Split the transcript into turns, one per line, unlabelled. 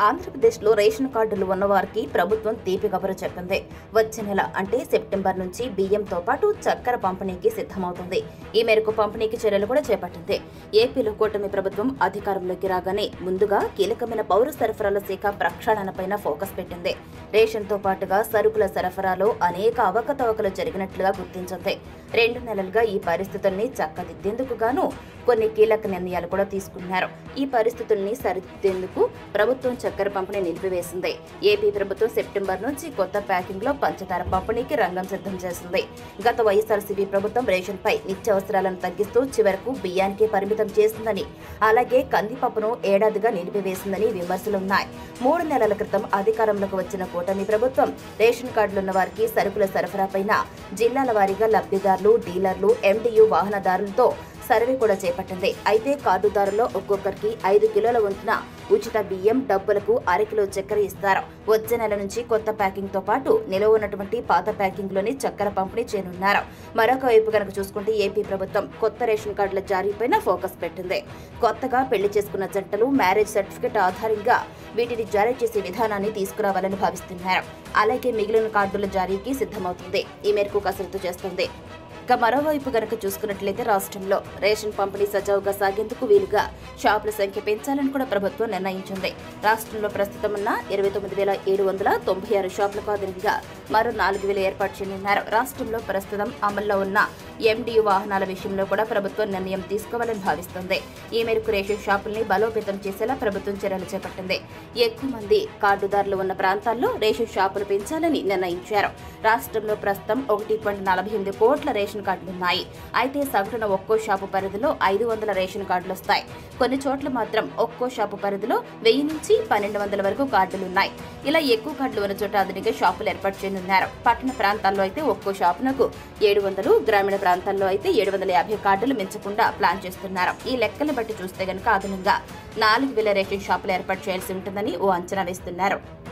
ఆంధ్రప్రదేశ్లో రేషన్ కార్డులు ఉన్నవారికి ప్రభుత్వం తీపి కబురు చెప్పింది వచ్చే నెల అంటే సెప్టెంబర్ నుంచి బియ్యంతో పాటు చక్కెర పంపిణీకి సిద్ధమవుతుంది ఈ మేరకు పంపిణీకి చర్యలు కూడా చేపట్టింది ఏపీలో కూటమి ప్రభుత్వం అధికారంలోకి రాగానే ముందుగా కీలకమైన పౌర సరఫరాల శాఖ ప్రక్షాళనపైన ఫోకస్ పెట్టింది రేషన్తో పాటుగా సరుకుల సరఫరాలో అనేక అవకతవకలు జరిగినట్లుగా గుర్తించింది రెండు నెలలుగా ఈ పరిస్థితుల్ని చక్కదిద్దేందుకు గాను కొన్ని కీలక నిర్ణయాలు కూడా తీసుకున్నారు ఈ పరిస్థితుల్ని సరిదిద్దేందుకు ప్రభుత్వం చక్కెర పంపిణీ నిలిపివేసింది ఏపీ ప్రభుత్వం సెప్టెంబర్ నుంచి కొత్త ప్యాకింగ్ లో పంచదార పంపిణీకి రంగం సిద్ధం చేసింది గత వైఎస్ఆర్సీపీ ప్రభుత్వం రేషన్ పై నిత్యావసరాలను తగ్గిస్తూ చివరకు బియ్యానికే పరిమితం చేసిందని అలాగే కందిపప్పును ఏడాదిగా నిలిపివేసిందని విమర్శలున్నాయి మూడు నెలల క్రితం అధికారంలోకి వచ్చిన కూటమి ప్రభుత్వం రేషన్ కార్డులున్న వారికి సరుకుల సరఫరా పైన జిల్లాల వారీగా లబ్ధిదారులు డీలర్లు ఎండియు వాహనదారులతో సర్వే కూడా చేపట్టింది అయితే కార్డుదారుల్లో ఒక్కొక్కరికి ఐదు కిలోల వంతున ఉచిత బియ్యం డబ్బులకు అరకిలో చక్కెర ఇస్తారు వచ్చే నెల నుంచి కొత్త ప్యాకింగ్ తో పాటు నిలవ ఉన్నటువంటి పాత ప్యాకింగ్ లోని చక్కెర పంపిణీ చేయనున్నారు మరొక వైపు కనుక చూసుకుంటే ఏపీ ప్రభుత్వం కొత్త రేషన్ కార్డుల జారీపైన ఫోకస్ పెట్టింది కొత్తగా పెళ్లి చేసుకున్న జంటలు మ్యారేజ్ సర్టిఫికెట్ ఆధారంగా వీటిని జారీ చేసే విధానాన్ని తీసుకురావాలని భావిస్తున్నారు అలాగే మిగిలిన కార్డుల జారీకి సిద్ధమవుతుంది ఈ మేరకు కసరత్తు చేస్తుంది ఇక మరోవైపు గనక చూసుకున్నట్లయితే రాష్ట్రంలో రేషన్ పంపిణీ సజావుగా సాగేందుకు వీలుగా షాపుల సంఖ్య పెంచాలని కూడా ప్రభుత్వం నిర్ణయించింది రాష్ట్రంలో ప్రస్తుతం ఉన్న ఇరవై తొమ్మిది వేల ఏడు వందల తొంభై ఆరు షాపులకు అదనంగా మరో నాలుగు వేలు ఏర్పాటు చేయనున్నారు రాష్ట్రంలో ప్రస్తుతం అమల్లో ఉన్న ఎండియు వాహనాల విషయంలో కూడా ప్రభుత్వం నిర్ణయం తీసుకోవాలని భావిస్తుంది ఈ మేరకు రేషన్ షాపుల్ని బలోపేతం చేసేలా ప్రభుత్వం చర్యలు చేపట్టింది ఎక్కువ మంది కార్డుదారులు ఉన్న ప్రాంతాల్లో రేషన్ షాపులు పెంచాలని నిర్ణయించారు రాష్ట్రంలో ప్రస్తుతం ఒకటి పాయింట్ నలభై ఎనిమిది కోట్ల రేషన్ కార్డులున్నాయి అయితే సగటున ఒక్కో షాపు పరిధిలో ఐదు వందల రేషన్ కార్డులు వస్తాయి కొన్ని చోట్ల మాత్రం ఒక్కో షాపు పరిధిలో వెయ్యి నుంచి పన్నెండు వందల వరకు కార్డులున్నాయి ఇలా ఎక్కువ కార్డులు ఉన్న చోట అదనంగా షాపులు ఏర్పాటు చేయనున్నారు పట్టణ ప్రాంతాల్లో అయితే ఒక్కో షాపునకు ఏడు వందలు గ్రామీణ ప్రాంతాల్లో అయితే ఏడు వందల యాభై కార్డులు మించకుండా ప్లాన్ చేస్తున్నారు ఈ లెక్కలు బట్టి చూస్తే గనుక అదనంగా నాలుగు వేల రేషన్ షాపులు ఏర్పాటు చేయాల్సి ఉంటుందని ఓ అంచనా వేస్తున్నారు